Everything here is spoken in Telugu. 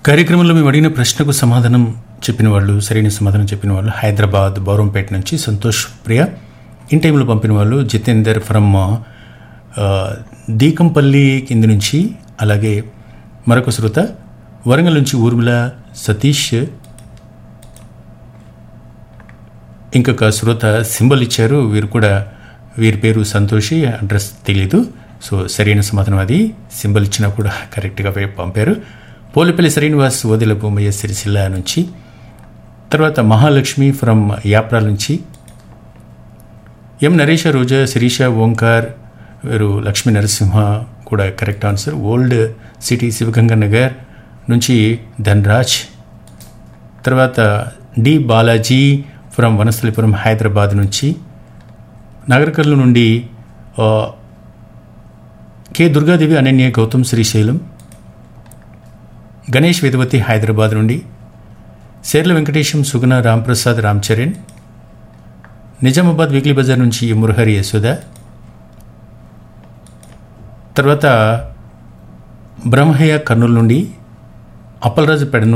కార్యక్రమంలో మేము అడిగిన ప్రశ్నకు సమాధానం చెప్పిన వాళ్ళు సరైన సమాధానం చెప్పిన వాళ్ళు హైదరాబాద్ బౌరంపేట నుంచి సంతోష్ ప్రియ ఇన్ టైంలో పంపిన వాళ్ళు జితేందర్ ఫ్రమ్ ఆ, దీకంపల్లి కింది నుంచి అలాగే మరొక శ్రోత వరంగల్ నుంచి ఊర్మిళ సతీష్ ఇంకొక శ్రోత సింబల్ ఇచ్చారు వీరు కూడా వీరి పేరు సంతోషి అడ్రస్ తెలియదు సో సరైన సమాధానం అది సింబల్ ఇచ్చినా కూడా కరెక్ట్గా వే- పంపారు పోలిపల్లి శ్రీనివాస్ ఓదెల బొమ్మయ్య సిరిసిల్ల నుంచి తర్వాత మహాలక్ష్మి ఫ్రమ్ యాప్రాల నుంచి ఎం నరేష రోజా శిరీష ఓంకార్ వీరు లక్ష్మీ నరసింహ కూడా correct answer old city Sivaganga Nagar నుంచి ధన్రాజ్ తర్వాత డి బాలాజీ ఫ్రమ్ వనస్థలిపురం హైదరాబాద్ నుంచి నాగరికర్ల నుండి ఆ, కె దుర్గాదేవి అనన్య గౌతమ్ శ్రీశైలం గణేష్ వేదవతి హైదరాబాద్ నుండి శేర్ల వెంకటేశం సుగుణ రాంప్రసాద్ రామ్ చరణ్ నిజామాబాద్ వీక్లీ బజార్ నుంచి మురహరి యశోద తర్వాత బ్రహ్మయ్య కర్నూలు నుండి అప్పలరాజు పెడ